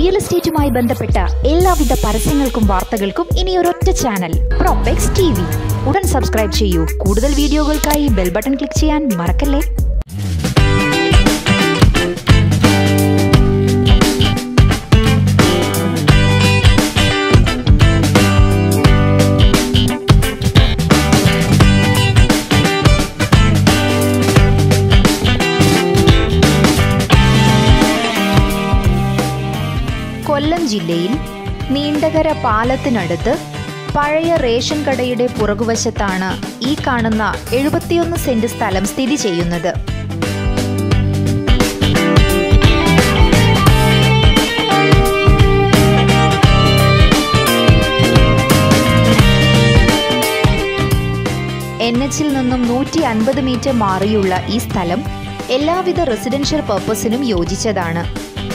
real എസ്റ്റേറ്റുമായി ബന്ധപ്പെട്ട എല്ലാവിധ പരസ്യങ്ങൾക്കും വാർത്തകൾക്കും ഇനി ഒരൊറ്റ ചാനൽ പ്രോപെക്സ് ടി വി ഉടൻ സബ്സ്ക്രൈബ് ചെയ്യൂ കൂടുതൽ വീഡിയോകൾക്കായി ബെൽ ബട്ടൺ ക്ലിക്ക് ചെയ്യാൻ മറക്കല്ലേ കൊല്ലം ജില്ലയിൽ നീണ്ടകര പാലത്തിനടുത്ത് പഴയ റേഷൻ കടയുടെ പുറകുവശത്താണ് ഈ കാണുന്ന എഴുപത്തിയൊന്ന് സെന്റ് സ്ഥലം സ്ഥിതി ചെയ്യുന്നത് എൻ എച്ചിൽ നിന്നും നൂറ്റി അൻപത് മീറ്റർ മാറിയുള്ള ഈ സ്ഥലം എല്ലാവിധ റെസിഡൻഷ്യൽ പർപ്പസിനും യോജിച്ചതാണ്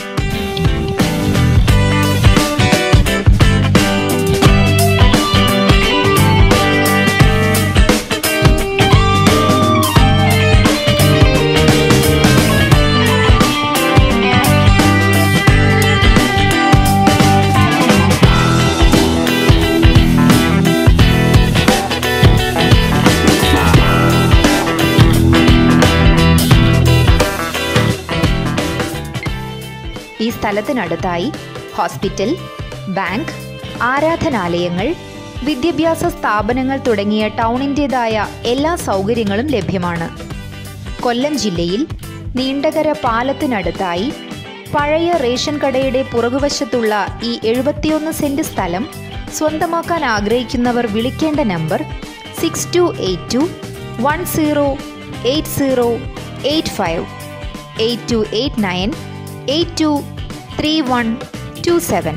ഈ സ്ഥലത്തിനടുത്തായി ഹോസ്പിറ്റൽ ബാങ്ക് ആരാധനാലയങ്ങൾ വിദ്യാഭ്യാസ സ്ഥാപനങ്ങൾ തുടങ്ങിയ ടൗണിൻ്റെതായ എല്ലാ സൗകര്യങ്ങളും ലഭ്യമാണ് കൊല്ലം ജില്ലയിൽ നീണ്ടകര പാലത്തിനടുത്തായി പഴയ റേഷൻ കടയുടെ പുറകുവശത്തുള്ള ഈ എഴുപത്തിയൊന്ന് സെന്റ് സ്ഥലം സ്വന്തമാക്കാൻ ആഗ്രഹിക്കുന്നവർ വിളിക്കേണ്ട number six two eight two one zero eight zero eight five eight two eight nine eight two three one two seven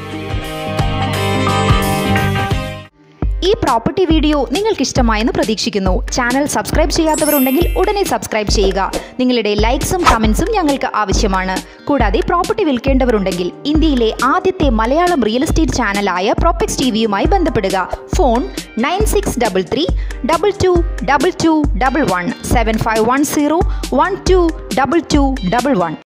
ഈ പ്രോപ്പർട്ടി വീഡിയോ നിങ്ങൾക്ക് ഇഷ്ടമായെന്ന് പ്രതീക്ഷിക്കുന്നു ചാനൽ സബ്സ്ക്രൈബ് ചെയ്യാത്തവരുണ്ടെങ്കിൽ ഉടനെ സബ്സ്ക്രൈബ് ചെയ്യുക നിങ്ങളുടെ ലൈക്സും കമൻസും ഞങ്ങൾക്ക് ആവശ്യമാണ് കൂടാതെ പ്രോപ്പർട്ടി വിൽക്കേണ്ടവരുണ്ടെങ്കിൽ ഇന്ത്യയിലെ ആദ്യത്തെ മലയാളം റിയൽ എസ്റ്റേറ്റ് ചാനലായ പ്രോപ്പക്സ് ടി വിയുമായി ബന്ധപ്പെടുക phone nine six double three double two double two double one seven five one zero one two double two double one